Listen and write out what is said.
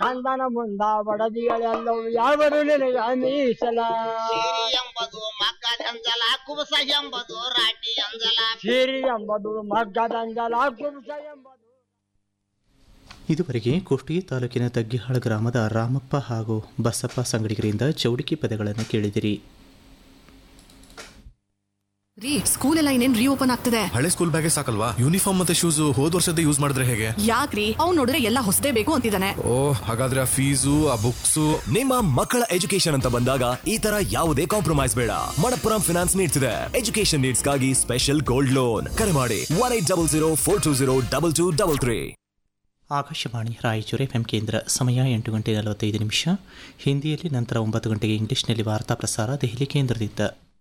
ಕಂದನ ಮುಂದ ಬಡದಿಗಳೆಲ್ಲವೂ ಯಾವರು ನಿನಗ ಮೀಸಲ ಸಿರಿ ಎಂಬುದು ಮಗ್ಗದಂಜಲ ಕುಬಸ ಎಂಬುದು ರಾಟಿ ಅಂಜಲ ಸಿರಿ ಎಂಬುದು ಮಗ್ಗದಂಜಲ ಕುಂಸ ಎಂಬುದು ಇದುವರೆಗೆ ಕುಷ್ಟಗಿ ತಾಲೂಕಿನ ತಗ್ಗಿಹಾಳ ಗ್ರಾಮದ ರಾಮಪ್ಪ ಹಾಗೂ ಬಸಪ್ಪ ಸಂಗಡಿಗರಿಂದ ಚೌಡಿಕಿ ಪದಗಳನ್ನು ಕೇಳಿದಿರಿ ರೀ ಸ್ಕೂಲ್ ಎಲ್ಲ ಇನ್ನೇನ್ ರೀಓಪನ್ ಆಗ್ತದೆ ಹಳೆ ಸ್ಕೂಲ್ ಬ್ಯಾಗೆ ಸಾಕಲ್ವಾ ಯೂನಿಫಾರ್ಮ್ ಮತ್ತೆ ಶೂಸ್ ಹೋದ್ ವರ್ಷದ ಯೂಸ್ ಮಾಡಿದ್ರೆ ಹೇಗೆ ಯಾಕ್ರಿ ಅವ್ನ್ ನೋಡಿದ್ರೆ ಎಲ್ಲ ಹೊಸದೇ ಬೇಕು ಅಂತಿದ್ದಾನೆ ಓ ಹಾಗಾದ್ರೆ ಆ ಫೀಸು ಆ ಬುಕ್ಸು ನಿಮ್ಮ ಮಕ್ಕಳ ಎಜುಕೇಶನ್ ಅಂತ ಬಂದಾಗ ಈ ತರ ಯಾವುದೇ ಕಾಂಪ್ರಮೈಸ್ ಬೇಡ ಮಣಪ್ಪುರಂ ಫಿನಾನ್ಸ್ ನೀಡ್ತಿದೆ ಎಜುಕೇಶನ್ ನೀಡ್ಸ್ಗಾಗಿ ಸ್ಪೆಷಲ್ ಗೋಲ್ಡ್ ಲೋನ್ ಕರೆ ಮಾಡಿ one eight double zero four two zero double two double three Akashvani Raichur F ಕೇಂದ್ರ ಸಮಯ ಎಂಟು ಗಂಟೆ ನಲವತ್ತೈದು ನಿಮಿಷ ಹಿಂದಿಯಲ್ಲಿ ನಂತರ ಒಂಬತ್ತು ಗಂಟೆಗೆ ಇಂಗ್ಲಿಷ್ನಲ್ಲಿ ವಾರ್ತಾ ಪ್ರಸಾರ ದೆಹಲಿ ಕೇಂದ್ರದಿಂದ